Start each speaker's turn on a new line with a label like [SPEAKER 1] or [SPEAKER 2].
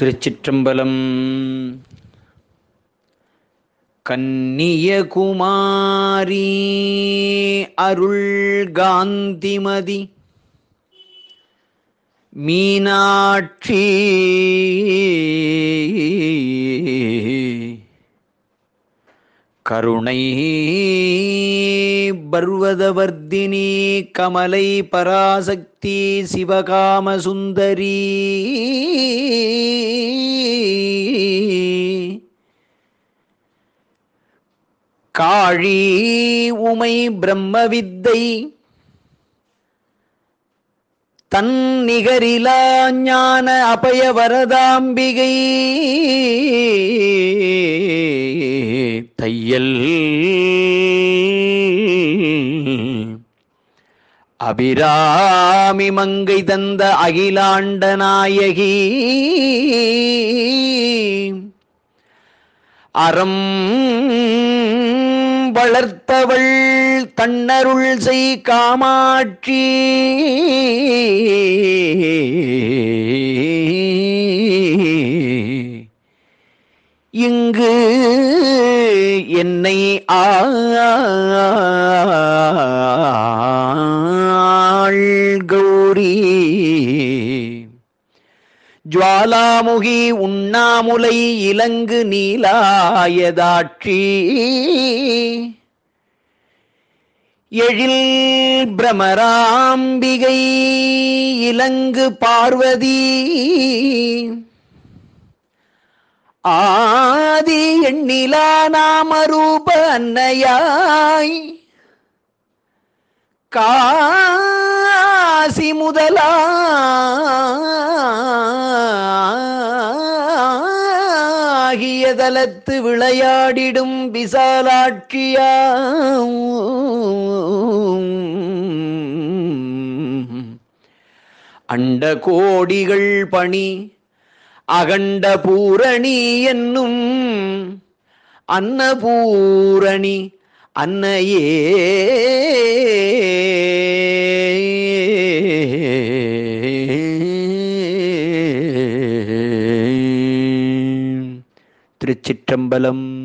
[SPEAKER 1] திருச்சிற்றம்பலம் கன்னியகுமாரி அருள் காந்திமதி மீனாட்சி கருணை பர்வதவர்தினி கமலை பராசக்தி சிவகாம சுந்தரி காழி உமை பிரம்மவித்தை தன் நிகரிலா ஞான அபய வரதாம்பிகை தையல் அபிராமி மங்கை தந்த அகிலாண்ட நாயகி அறம் வளர்த்தவள் தன்னருள் செய் காமாட்சி இங்கு என்னை ஆள் கௌரி ஜுவாலாமுகி உண்ணாமுலை இலங்கு நீலாயதாட்சி எழில் பிரமராம்பிகை இலங்கு பார்வதி ஆதி எண்ணிலா நாமரூப அன்னையாய் காசி முதலா ஆகிய தலத்து விளையாடிடும் விசாலாட்சியா அண்ட கோடிகள் பணி அகண்ட பூரணி என்னும் அன்னபூரணி அன்னையே திருச்சிற்றம்பலம்